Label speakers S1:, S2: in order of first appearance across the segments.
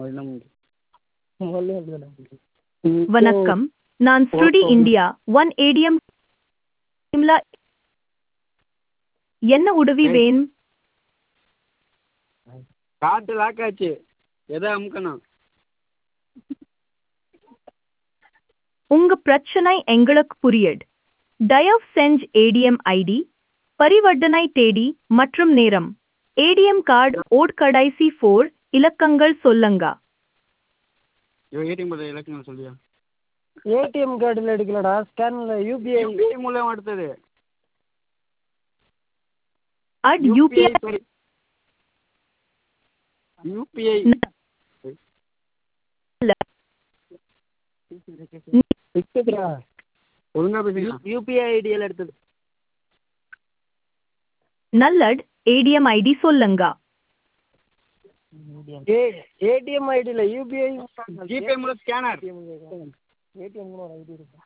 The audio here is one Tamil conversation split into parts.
S1: வணக்கம் நான் ஸ்ருடி இந்தியா ஒன் ஏடிஎம் என்ன உதவி வேணும்
S2: கார்டு லாக் ஆச்சு எதை அமுக்கணும்
S1: உங்க பிரச்சனை எங்களுக்கு புரியுது தயவு செஞ்சு ஏடிஎம் ஐடி பரிவர்த்தனை தேதி மற்றும் நேரம் ஏடிஎம் கார்டு ஓட் கடைசி ஃபோர் இலக்கங்கள் சொல்லுங்க
S2: இவன் ஏடிஎம் கார்டு இலக்கணம் சொல்லியா
S3: ஏடிஎம் கார்டில் எடுக்கலடா ஸ்கேனில் யூபிஐ
S2: யூபிஐ மூலம் எடுத்தது
S1: அட் யூபிஐ
S2: யூபிஐ
S3: இருக்குதுடா
S2: ஒழுங்கா பேசுங்க
S3: யூபிஐ ஐடியில் எடுத்தது
S1: நல்லட் ஏடிஎம் ஐடி சொல்லுங்க
S3: ஏ ஏடிஎம் ஐடியில் யூபிஐ
S2: ஜிபே மூலம் ஸ்கேனர்
S3: ஏடிஎம் ஒரு ஐடி இருக்கா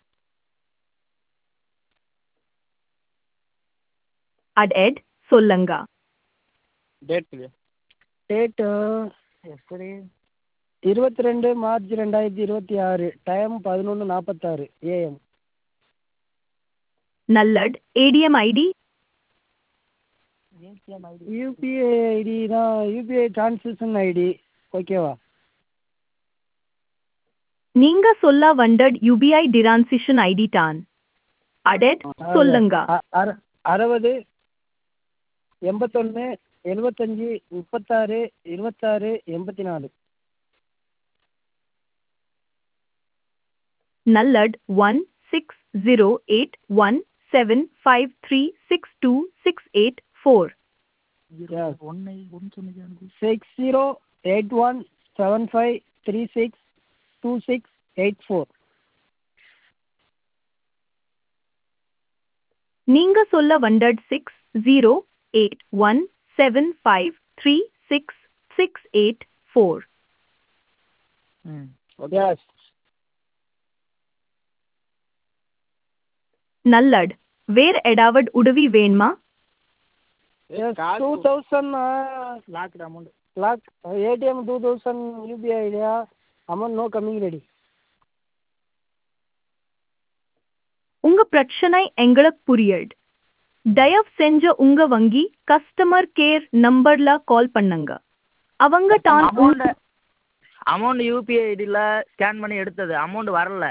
S1: அட் எட் சொல்லுங்க
S2: டேட் இல்லையா
S3: டேட்டு எப்படி இருபத்தி ரெண்டு மார்ச் ரெண்டாயிரத்தி இருபத்தி ஆறு டைம் பதினொன்று நாற்பத்தாறு ஏஎம்
S1: நல்லட் ஏடிஎம் ஐடி
S3: யூபிஐ ஐடி தான் யூபிஐ டிரான்சாக்ஷன் ஐடி ஓகேவா
S1: நீங்க சொல்ல வண்டட் யூபிஐ டிரான்சிஷன் ஐடி தான் அடெட் சொல்லுங்க
S3: அ- அற- அறுபது எண்பத்தொன்று எழுபத்தஞ்சி முப்பத்தாறு இருபத்தாறு எண்பத்தி நாலு
S1: நல்லட் one six zero eight one seven five three six two six eight four
S3: six zero eight one seven five three six two six eight four
S1: நீங்க சொல்ல வண்டட் six zero eight one seven five three six six eight four
S3: yes
S1: நல்லட் வேற ஏதாவது உதவி வேணுமா
S3: yes two thousand lock amount lock ATM two thousand UPI idea amount no coming ready
S1: உங்க பிரச்சனை எங்களுக்கு புரியுது தயவு செஞ்சு உங்க வங்கி கஸ்டமர் கேர் நம்பர்ல கால் பண்ணுங்க அவங்க தான்
S4: அமௌண்ட் அமௌண்ட் யூபிஐ ஐடியில் ஸ்கேன் பண்ணி எடுத்தது அமௌண்ட் வரல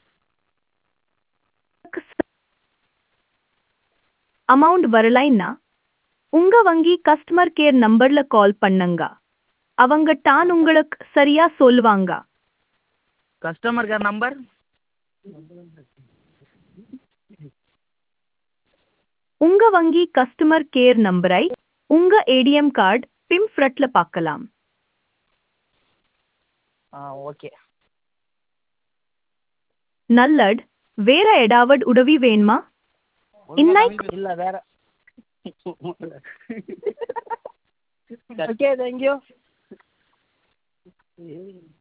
S1: அமௌண்ட் வரலைன்னா உங்க வங்கி கஸ்டமர் கேர் நம்பர்ல கால் பண்ணுங்க அவங்க தான் உங்களுக்கு சரியா சொல்லுவாங்க
S4: கஸ்டமர் கேர் நம்பர்
S1: உங்க வங்கி கஸ்டமர் கேர் நம்பரை உங்க ஏடிஎம் கார்டு பிம்ஃப்ரட்ல பார்க்கலாம்
S4: ஆ ஓகே
S1: நல்லட் வேற ஏதாவது உதவி வேணுமா இன்னைக்கு
S4: இல்லை வேற
S3: ஓகே தேங்க்யூ